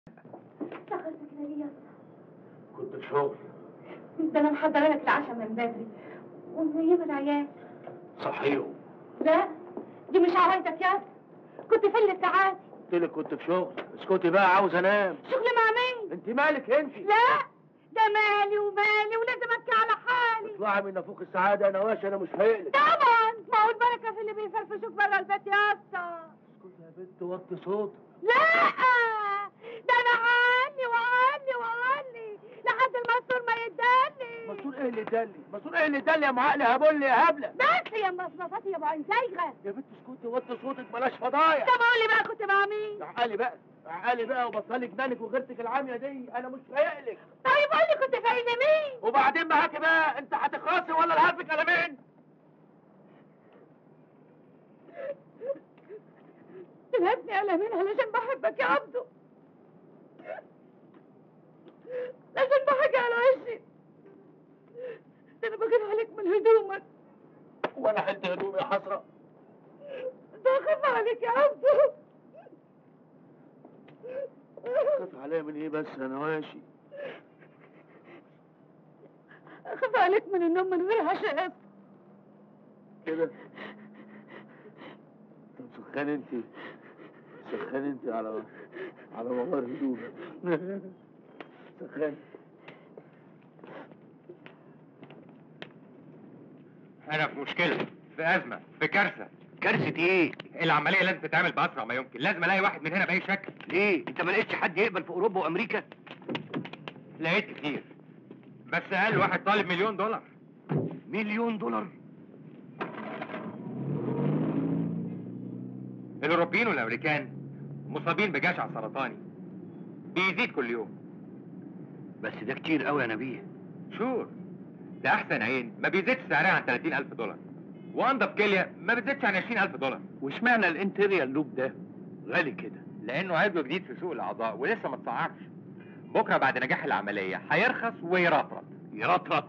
اتأخرت كده ليه يا اسطى؟ كنت في شغل ده انا محضره لك العشاء من بدري ومنيمه العيال صحيهم لا دي مش عوايدك يا اسطى كنت فين الساعات قلت لك كنت في شغل اسكتي بقى عاوز انام شغل مع مين انت مالك انت لا ده مالي ومالي ولازم ابكي على حالي اطلعي من نافوق السعاده يا نواشي انا مش هيقلق طبعا ما هو البركه في اللي بيفرفشوك بره البيت يا اسطى اسكتي يا بنت وطي صوتك لا ده انا اعلي واعلي واعلي لحد المسطول ما يداني مسؤول ايه اللي دلي مسؤول ايه اللي دلي يا معقل يا هبل يا هبله بس يا مصنفاتي يا ابو عين سايغه يا بنت اسكتي وطي صوتك بلاش فضايح طب قول لي بقى كنت مع مين عقلي بقى عقلي بقى وبطلي جنانك وغيرتك العاميه دي انا مش هيقلق طيب قول لي كنت فايز مين وبعدين معاكي بقى انت هتخلصي ولا الهفك على مين تلهبني قلمين علشان بحبك يا عبدو لازم بحاجة على وشي ده انا بجيب عليك من هدومك وانا حته هدوم يا حسره ده اخاف عليك يا عبدو خاف عليا من ايه بس يا نواشي اخاف عليك من النوم من غير عشاء كده طب سخان انت سخان انت على على مغار هدوم سخان انا في مشكله في ازمه في كارثه كارثه ايه؟ العمليه لازم تتعمل باسرع ما يمكن لازم الاقي واحد من هنا باي شكل ليه؟ انت ما لقيتش حد يقبل في اوروبا وامريكا؟ لقيت كتير بس اقل واحد طالب مليون دولار مليون دولار الاوروبيين والامريكان مصابين بجشع سرطاني بيزيد كل يوم بس ده كتير قوي يا نبيه شور ده احسن عين ما بيزيدش سعرها عن 30000 دولار وانضف كليه ما بتزيدش عن 20000 دولار واشمعنى الانتيريال لوب ده غالي كده؟ لانه عضو جديد في سوق الاعضاء ولسه ما اتسعرش بكره بعد نجاح العمليه هيرخص ويرطرط يرطرط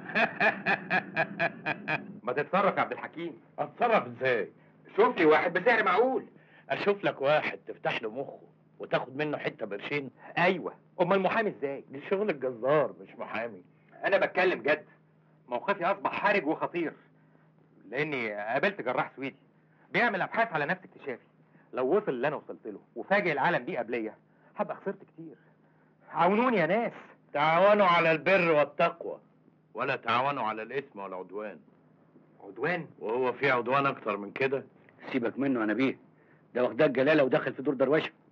ما تتصرف يا عبد الحكيم اتصرف ازاي؟ شوف لي واحد بسعر معقول اشوف لك واحد تفتح له مخه وتاخد منه حته برشين ايوه امال المحامي ازاي دي شغل الجزار مش محامي انا بتكلم جد موقفي اصبح حرج وخطير لاني قابلت جراح سويدي بيعمل ابحاث على نفس اكتشافي لو وصل اللي انا وصلت له وفاجئ العالم دي قبليه هبقى خسرت كتير عاونوني يا ناس تعاونوا على البر والتقوى ولا تعاونوا على الاثم والعدوان عدوان وهو في عدوان اكتر من كده سيبك منه يا نبيه ده واخداك جلاله ودخل في دور دروشه